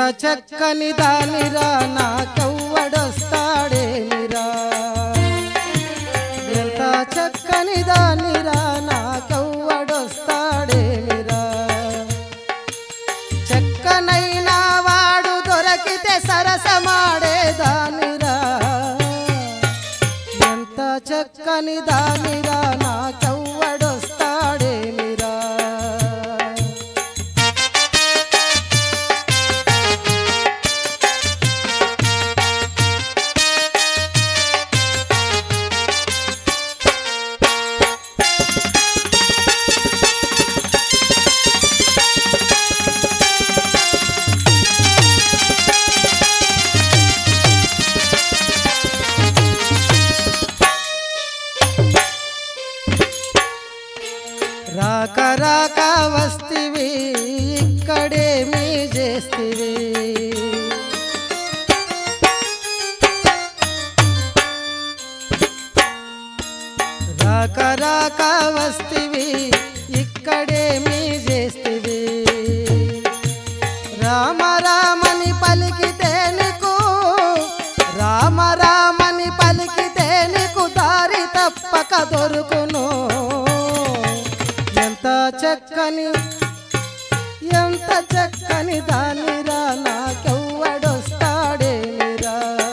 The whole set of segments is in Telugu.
చక్కని దానిరా నాకెవ్వడొస్తాడేమిరా ఎంత చక్కని దానిరా నాకెవ్వడొస్తాడేమిరా చక్కనైనా వాడు దొరకితే సరసమాడేదానిరా ఎంత చక్కని దానిరా నాకెవ్వడొస్తాడేమిరా రాక రాక వస్తివి ఇక్కడేమీ చేస్తివి రాక రాక వస్తివి ఇక్కడేమీ చేస్తివి రామ రామని పలికితే నీకు రామ రామని పలికితే నీకు దారి తప్పక దొరుకును ఎంత చక్కని ఎంత చక్కని దానిరా నాకెవ్వడొస్తాడేమిరా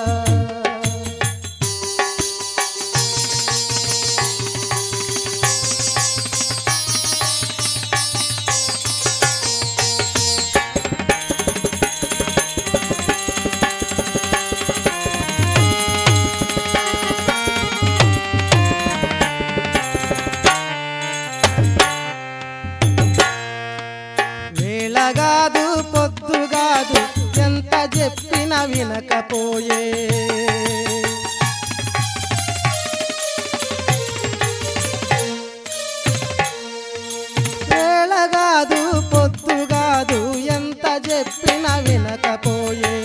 వేళగాదు పొద్దుగాదు ఎంత చెప్పిన వినకపోయే వేళగాదు పొద్దుగాదు ఎంత చెప్పిన వినకపోయే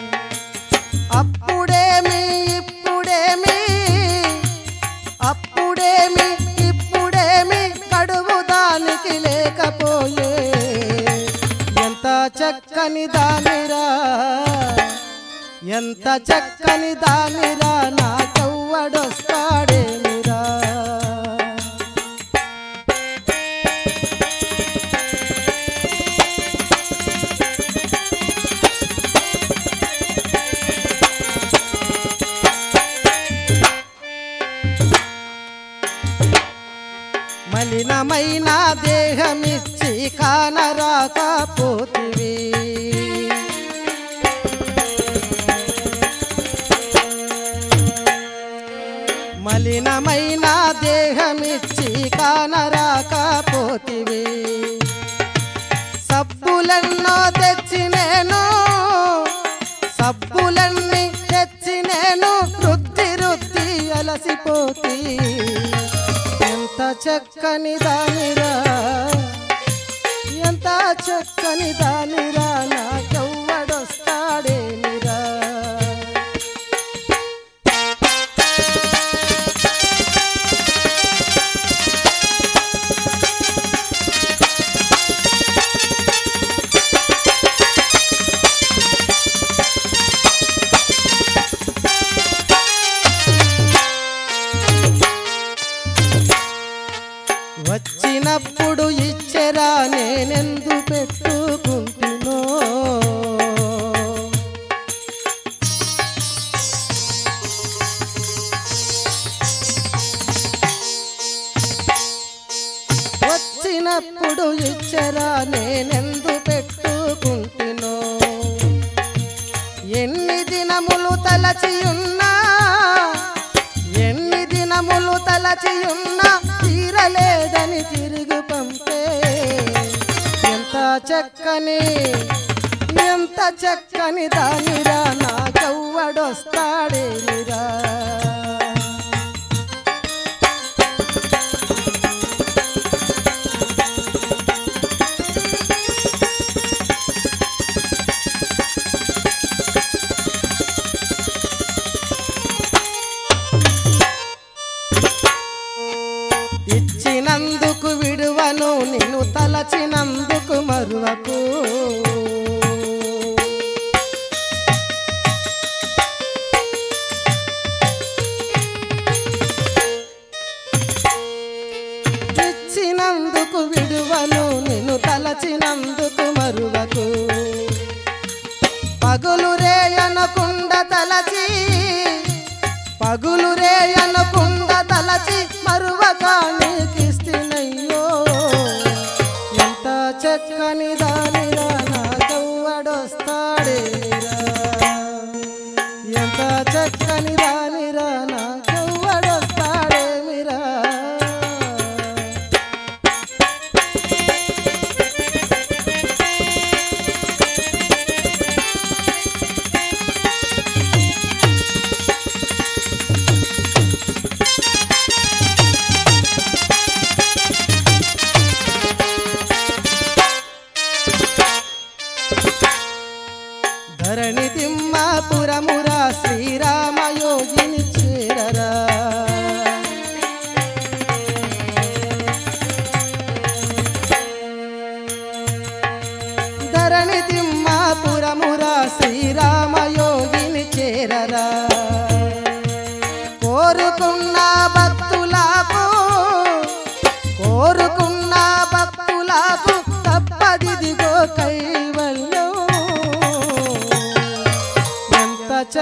అప్పుడేమి ఇప్పుడేమి అప్పుడేమి ఇప్పుడేమి కడువు దానికి లేకపోయే ఎంత చక్కని దానిరా ఎంత చక్కని దానిరా నాకెవ్వడొస్తాడేమిరా మలినమైన దేహమిచ్చి కానరాకపోతివి మలినమైన దేహమిచ్చి కానరాకపోతివి సబ్బులెన్నో తెచ్చి నేను సబ్బులన్నీ తెచ్చి నేను రుద్ది రుద్ది అలసిపోతీ ఎంత చక్కని దానిరా ఎంత చక్కని దానిరా నాకెవ్వడొస్తాడేమిరా వచ్చినప్పుడు ఇచ్చెరా నేనెందు పెట్టుకుంటునో వచ్చినప్పుడు ఇచ్చెరా నేనెందు పెట్టుకుంటునో ఎన్ని దినములు తలచి ఉన్నా ఎన్ని దినములు తలచి ఉన్నా తీరలేదని తిరుగు పంపే ఎంత చక్కని ఎంత చక్కని దానిరా నాకెవ్వడొస్తాడేమిరా ఇచ్చినందుకు విడువను నిన్ను తలచినందుకు మరువకు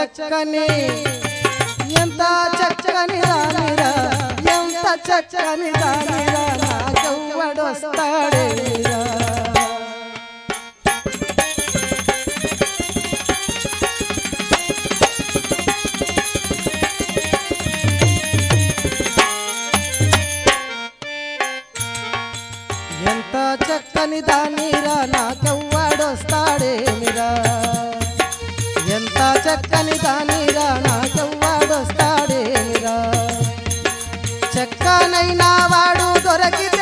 చక్కని ఎంత చక్కని దానిరా ఎంత చక్కని దానిరా నాకెవ్వడొస్తాడేరా ఎంత చక్కని దానిరా నాకెవ్వడొస్తాడేమిరా ఎంత చక్కని దానిరా నాకెవ్వడొస్తాడేమిరా చక్కనైనా వాడు దొరికి